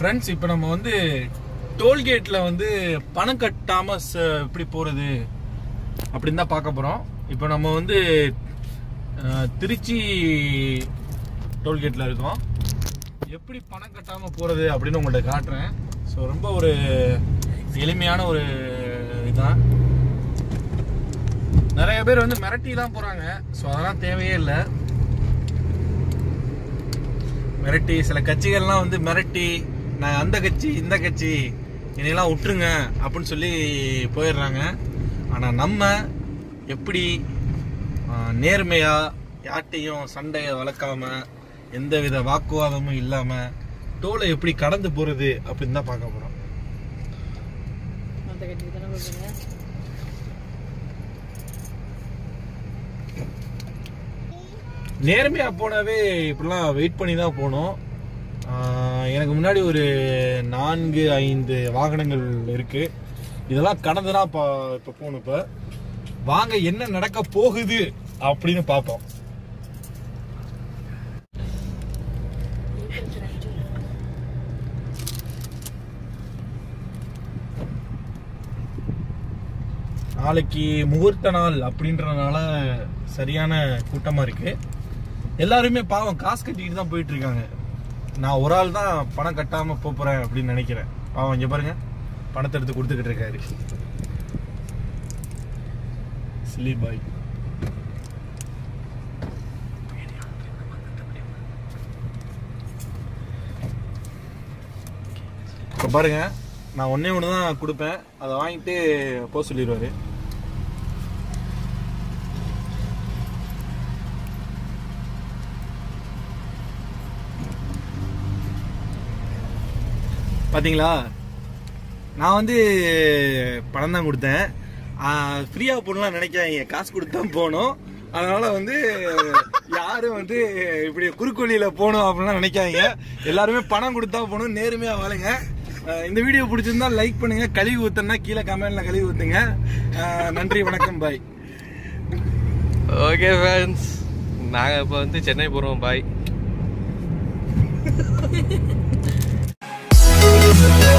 friends இப்போ நம்ம வந்து டோல்கேட்ல வந்து பணம் கட்டாம ச- எப்படி போறது அப்படின்னு தான் பார்க்க போறோம் இப்போ நம்ம வந்து அஹ், திருச்சி டோல்கேட்ல இருக்கோம் எப்படி பணம் கட்டாம போறது அப்படின்னு உங்கள்ட்ட காட்டுறேன் ஸோ ரொம்ப ஒரு எளிமையான ஒரு இதுதான் நிறைய பேர் வந்து மிரட்டி தான் போறாங்க ஸோ அதெல்லாம் தேவையே இல்லை மிரட்டி சில கட்சிகள்லாம் வந்து மிரட்டி நான் அந்த கட்சி இந்த கட்சி என்னையெல்லாம் விட்டுருங்க அப்படின்னு சொல்லி போயிடுறாங்க ஆனால் நம்ம எப்படி ஆஹ், நேர்மையா யார்ட்டையும் சண்டையை வளர்க்காம எந்த வித வாக்குவாதமும் இல்லாம டோலை எப்படி கடந்து போறது அப்படின்னு தான் பார்க்க போறோம் அந்த கட்டிக்கு தானே கொடுக்குங்க நேர்மையா போனாவே இப்படிலாம் வெயிட் பண்ணி தான் போகணும் ஆஹ் எனக்கு முன்னாடி ஒரு நான்கு ஐந்து வாகனங்கள் இருக்கு இதெல்லாம் கடந்து தான் இப்போ இப்போ போகணும் இப்போ வாங்க என்ன நடக்க போகுது அப்படின்னு பார்ப்போம் நாளைக்கு முகூர்த்த நாள் அப்படின்றனால சரியான கூட்டமா இருக்கு எல்லாருமே பாவம் காசு கட்டிட்டு தான் போயிட்டு இருக்காங்க நான் ஒரு ஆள் தான் பணம் கட்டாம போப் போறேன் அப்படின்னு நினைக்கிறேன் பாவம் இங்க பாருங்க பணத்தை எடுத்து கொடுத்துக்கிட்டு இருக்காரு சிலி பாய் இப்போ பாருங்க நான் ஒண்ணே ஒன்று தான் கொடுப்பேன் அதை வாங்கிட்டு போக சொல்லிடுவாரு பாத்தீங்களா நான் வந்து பணம் தான் கொடுத்தேன் ஃப்ரீயா போகணும்லாம் நினைக்காதீங்க காசு கொடுத்து தான் போகணும் அதனால வந்து யாரும் வந்து இப்படி குறுக்கோழியில போகணும் அப்படிலாம் நினைக்காதீங்க எல்லாருமே பணம் கொடுத்தா போகணும் நேர்மையா வாழுங்க அஹ் இந்த வீடியோ பிடிச்சிருந்தா லைக் பண்ணுங்க கழுவி ஊத்துனா கீழே கமெண்ட்ல கழுவி ஊத்துங்க அஹ் நன்றி வணக்கம் பாய் ஓகே ஃப்ரெண்ட்ஸ் நாங்கள் இப்போ வந்து சென்னை போகிறோம் பாய்